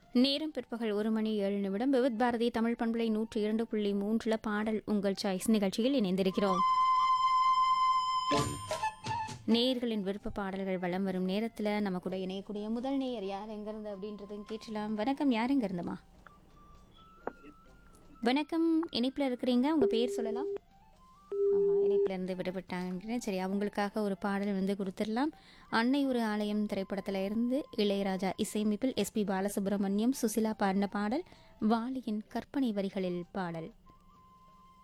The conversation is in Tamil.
நேரம் பிற்பகல் ஒரு மணி ஏழு நிமிடம் விவித் பாரதி தமிழ் பண்பலை நூற்றி இரண்டு புள்ளி மூன்றுல பாடல் உங்கள் சாய்ஸ் நிகழ்ச்சியில் இணைந்திருக்கிறோம் நேயர்களின் விருப்ப பாடல்கள் வலம் வரும் நேரத்தில் நம்ம கூட இணையக்கூடிய முதல் நேயர் யார் எங்கிருந்து அப்படின்றதையும் கேட்கலாம் வணக்கம் யார் எங்கிருந்துமா வணக்கம் இணைப்பில் இருக்கிறீங்க உங்கள் பேர் சொல்லலாம் ஆமா, இணைப்புல இருந்து விடுபட்டாங்க சரி அவங்களுக்காக ஒரு பாடல் வந்து கொடுத்துடலாம் அன்னை ஒரு ஆலயம் திரைப்படத்துல இருந்து இளையராஜா இசையமைப்பில் எஸ்பி பாலசுப்ரமணியம் சுசிலா பாடின பாடல் வாலியின் கற்பனை வரிகளில் பாடல்